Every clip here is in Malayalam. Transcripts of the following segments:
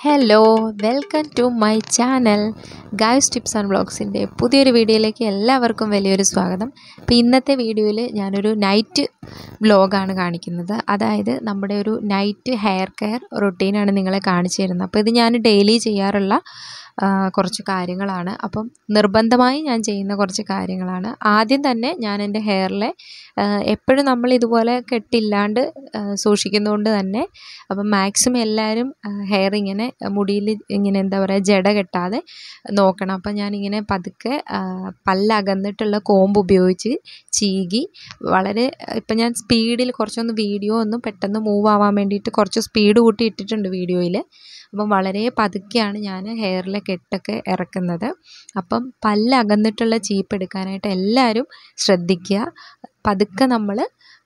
hello welcome to my channel guys tips and വ്ളോഗ്സിൻ്റെ പുതിയൊരു വീഡിയോയിലേക്ക് എല്ലാവർക്കും വലിയൊരു സ്വാഗതം അപ്പോൾ ഇന്നത്തെ വീഡിയോയിൽ ഞാനൊരു നൈറ്റ് വ്ളോഗാണ് കാണിക്കുന്നത് അതായത് നമ്മുടെ ഒരു നൈറ്റ് ഹെയർ കെയർ റൊട്ടീനാണ് നിങ്ങളെ കാണിച്ചു തരുന്നത് അപ്പോൾ ഇത് ഞാൻ ഡെയിലി ചെയ്യാറുള്ള ആ, കുറച്ച് കാര്യങ്ങളാണ് അപ്പം നിർബന്ധമായി ഞാൻ ചെയ്യുന്ന കുറച്ച് കാര്യങ്ങളാണ് ആദ്യം തന്നെ ഞാൻ എൻ്റെ ഹെയറിലെ എപ്പോഴും നമ്മൾ ഇതുപോലെ കെട്ടില്ലാണ്ട് ആ, സൂക്ഷിക്കുന്നതുകൊണ്ട് തന്നെ അപ്പം മാക്സിമം എല്ലാവരും ഹെയർ ഇങ്ങനെ മുടിയിൽ ഇങ്ങനെ എന്താ പറയുക ജട കെട്ടാതെ നോക്കണം അപ്പം ഞാനിങ്ങനെ പതുക്കെ ആ, പല്ലകന്നിട്ടുള്ള കോമ്പ് ഉപയോഗിച്ച് ചീകി വളരെ ഇപ്പം ഞാൻ സ്പീഡിൽ കുറച്ചൊന്ന് വീഡിയോ ഒന്ന് പെട്ടെന്ന് മൂവ് ആവാൻ വേണ്ടിയിട്ട് കുറച്ച് സ്പീഡ് കൂട്ടി ഇട്ടിട്ടുണ്ട് വീഡിയോയിൽ അപ്പം വളരെ പതുക്കെയാണ് ഞാൻ ഹെയറിലെ കെട്ടൊക്കെ ഇറക്കുന്നത് അപ്പം പല്ല് അകന്നിട്ടുള്ള ചീപ്പ് എടുക്കാനായിട്ട് എല്ലാവരും ശ്രദ്ധിക്കുക പതുക്കെ നമ്മൾ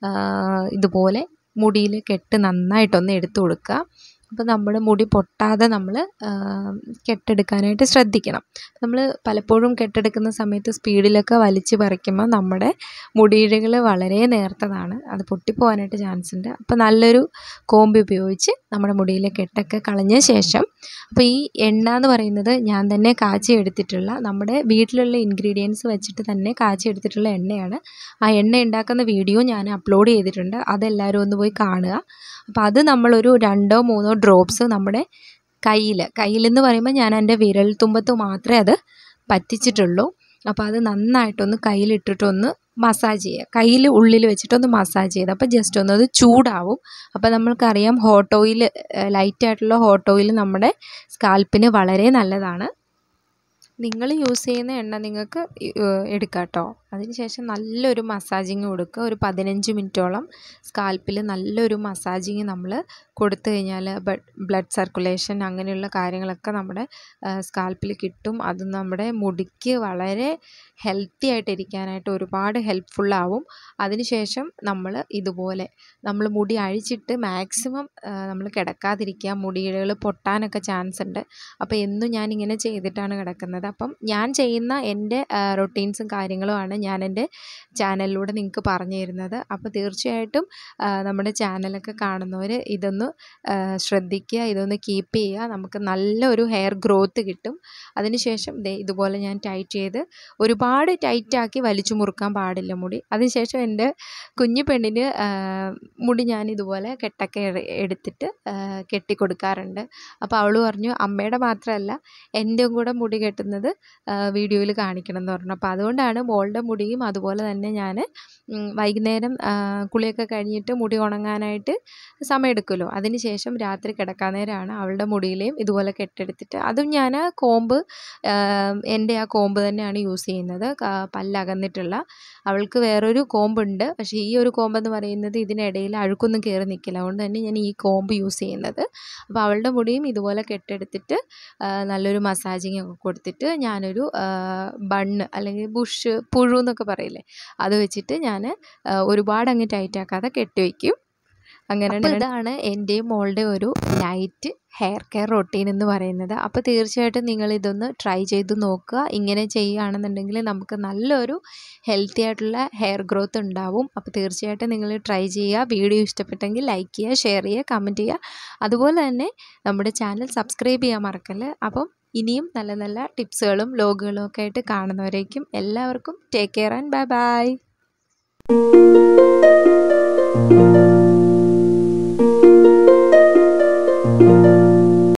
ഇതുപോലെ മുടിയിൽ കെട്ട് നന്നായിട്ടൊന്ന് എടുത്തു കൊടുക്കുക അപ്പോൾ നമ്മൾ മുടി പൊട്ടാതെ നമ്മൾ കെട്ടെടുക്കാനായിട്ട് ശ്രദ്ധിക്കണം നമ്മൾ പലപ്പോഴും കെട്ടെടുക്കുന്ന സമയത്ത് സ്പീഡിലൊക്കെ വലിച്ച് പറിക്കുമ്പോൾ നമ്മുടെ മുടിയിഴകൾ വളരെ നേർത്തതാണ് അത് പൊട്ടിപ്പോകാനായിട്ട് ചാൻസ് ഉണ്ട് അപ്പോൾ നല്ലൊരു കോമ്പ് ഉപയോഗിച്ച് നമ്മുടെ മുടിയിലെ കെട്ടൊക്കെ കളഞ്ഞ ശേഷം അപ്പോൾ ഈ എണ്ണ എന്ന് പറയുന്നത് ഞാൻ തന്നെ കാച്ചി എടുത്തിട്ടുള്ള നമ്മുടെ വീട്ടിലുള്ള ഇൻഗ്രീഡിയൻസ് വെച്ചിട്ട് തന്നെ കാച്ചി എടുത്തിട്ടുള്ള എണ്ണയാണ് ആ എണ്ണ ഉണ്ടാക്കുന്ന വീഡിയോ ഞാൻ അപ്ലോഡ് ചെയ്തിട്ടുണ്ട് അതെല്ലാവരും ഒന്ന് പോയി കാണുക അപ്പോൾ അത് നമ്മളൊരു രണ്ടോ മൂന്നോ ഡ്രോപ്സ് നമ്മുടെ കയ്യിൽ കയ്യിലെന്ന് പറയുമ്പോൾ ഞാൻ എൻ്റെ വിരൽ തുമ്പത്ത് മാത്രമേ അത് പറ്റിച്ചിട്ടുള്ളൂ അപ്പോൾ അത് നന്നായിട്ടൊന്ന് കയ്യിലിട്ടിട്ടൊന്ന് മസാജ് ചെയ്യുക കയ്യിൽ ഉള്ളിൽ വെച്ചിട്ടൊന്ന് മസാജ് ചെയ്ത് അപ്പോൾ ജസ്റ്റ് ഒന്ന് അത് ചൂടാവും അപ്പോൾ നമ്മൾക്കറിയാം ഹോട്ട് ഓയിൽ ലൈറ്റായിട്ടുള്ള ഹോട്ട് ഓയിൽ നമ്മുടെ സ്കാൽപ്പിന് വളരെ നല്ലതാണ് നിങ്ങൾ യൂസ് ചെയ്യുന്ന എണ്ണ നിങ്ങൾക്ക് എടുക്കാം കേട്ടോ അതിനുശേഷം നല്ലൊരു മസാജിങ് കൊടുക്കുക ഒരു പതിനഞ്ച് മിനിറ്റോളം സ്കാൽപ്പിൽ നല്ലൊരു മസാജിങ് നമ്മൾ കൊടുത്തു കഴിഞ്ഞാൽ ബ്ലഡ് സർക്കുലേഷൻ അങ്ങനെയുള്ള കാര്യങ്ങളൊക്കെ നമ്മുടെ സ്കാൽപ്പിൽ കിട്ടും അത് നമ്മുടെ മുടിക്ക് വളരെ ഹെൽത്തി ആയിട്ട് ഇരിക്കാനായിട്ട് ഒരുപാട് ഹെൽപ്ഫുള്ളാവും അതിനുശേഷം നമ്മൾ ഇതുപോലെ നമ്മൾ മുടി അഴിച്ചിട്ട് മാക്സിമം നമ്മൾ കിടക്കാതിരിക്കുക മുടിയിഴകൾ പൊട്ടാനൊക്കെ ചാൻസ് ഉണ്ട് അപ്പോൾ എന്നും ഞാൻ ഇങ്ങനെ ചെയ്തിട്ടാണ് കിടക്കുന്നത് അപ്പം ഞാൻ ചെയ്യുന്ന എൻ്റെ റൊട്ടീൻസും കാര്യങ്ങളുമാണ് ഞാൻ എൻ്റെ ചാനലിലൂടെ നിങ്ങൾക്ക് പറഞ്ഞു തരുന്നത് അപ്പോൾ തീർച്ചയായിട്ടും ആ, നമ്മുടെ ചാനലൊക്കെ കാണുന്നവർ ഇതൊന്ന് ആ, ശ്രദ്ധിക്കുക ഇതൊന്ന് കീപ്പ് ചെയ്യുക നമുക്ക് നല്ലൊരു ഹെയർ ഗ്രോത്ത് കിട്ടും അതിനുശേഷം ദേ ഇതുപോലെ ഞാൻ ടൈറ്റ് ചെയ്ത് ഒരുപാട് ടൈറ്റാക്കി വലിച്ചു മുറുക്കാൻ പാടില്ല മുടി അതിനുശേഷം എൻ്റെ കുഞ്ഞു പെണ്ണിന് ആ, മുടി ഞാൻ ഇതുപോലെ കെട്ടൊക്കെ എട് എടുത്തിട്ട് ആ, കെട്ടി കൊടുക്കാറുണ്ട് അപ്പോൾ അവൾ പറഞ്ഞു അമ്മയുടെ മാത്രമല്ല എൻ്റെയും കൂടെ മുടി കെട്ടുന്നത് വീഡിയോയിൽ കാണിക്കണം എന്ന് പറഞ്ഞു അപ്പോൾ അതുകൊണ്ടാണ് മോളുടെ മുടിയും അതുപോലെ തന്നെ ഞാൻ വൈകുന്നേരം ആ, കുളിയൊക്കെ കഴിഞ്ഞിട്ട് മുടി ഉണങ്ങാനായിട്ട് സമയമെടുക്കുമല്ലോ അതിന് ശേഷം രാത്രി കിടക്കാൻ നേരമാണ് അവളുടെ മുടിയിലെയും ഇതുപോലെ കെട്ടെടുത്തിട്ട് അതും ഞാൻ കോമ്പ് ആ, എൻ്റെ ആ കോമ്പ് തന്നെയാണ് യൂസ് ചെയ്യുന്നത് ക- പല്ലകന്നിട്ടുള്ള അവൾക്ക് വേറൊരു കോമ്പുണ്ട് പക്ഷേ ഈ ഒരു കോമ്പ് എന്ന് പറയുന്നത് ഇതിനിടയിൽ അഴുക്കൊന്നും കയറി നിൽക്കില്ല അതുകൊണ്ട് തന്നെ ഞാൻ ഈ കോമ്പ് യൂസ് ചെയ്യുന്നത് അപ്പോൾ അവളുടെ മുടിയും ഇതുപോലെ കെട്ടെടുത്തിട്ട് ആ, നല്ലൊരു മസാജിങ് ഒക്കെ കൊടുത്തിട്ട് ഞാനൊരു ബണ്ണ് അല്ലെങ്കിൽ ബുഷ് പുഴു എന്നൊക്കെ പറയില്ലേ അത് വെച്ചിട്ട് ഞാൻ ഒരുപാട് അങ്ങ് ടൈറ്റ് ആക്കാതെ കെട്ടി വയ്ക്കും അങ്ങനെ ഇതാണ് എൻ്റെയും മോളുടെ ഒരു നൈറ്റ് ഹെയർ കെയർ റൊട്ടീൻ എന്ന് പറയുന്നത് അപ്പോൾ തീർച്ചയായിട്ടും നിങ്ങൾ ഇതൊന്ന് ട്രൈ ചെയ്ത് നോക്കുക ഇങ്ങനെ ചെയ്യുകയാണെന്നുണ്ടെങ്കിൽ നമുക്ക് നല്ലൊരു ഹെൽത്തി ആയിട്ടുള്ള ഹെയർ ഗ്രോത്ത് ഉണ്ടാവും അപ്പോൾ തീർച്ചയായിട്ടും നിങ്ങൾ ട്രൈ ചെയ്യുക വീഡിയോ ഇഷ്ടപ്പെട്ടെങ്കിൽ ലൈക്ക് ചെയ്യുക ഷെയർ ചെയ്യുക കമൻറ്റ് ചെയ്യുക അതുപോലെ തന്നെ നമ്മുടെ ചാനൽ സബ്സ്ക്രൈബ് ചെയ്യാൻ മറക്കല്ല് അപ്പം ഇനിയും നല്ല നല്ല ടിപ്സുകളും വ്ലോഗുകളും ഒക്കെ ആയിട്ട് കാണുന്നവരേക്കും എല്ലാവർക്കും take care and bye by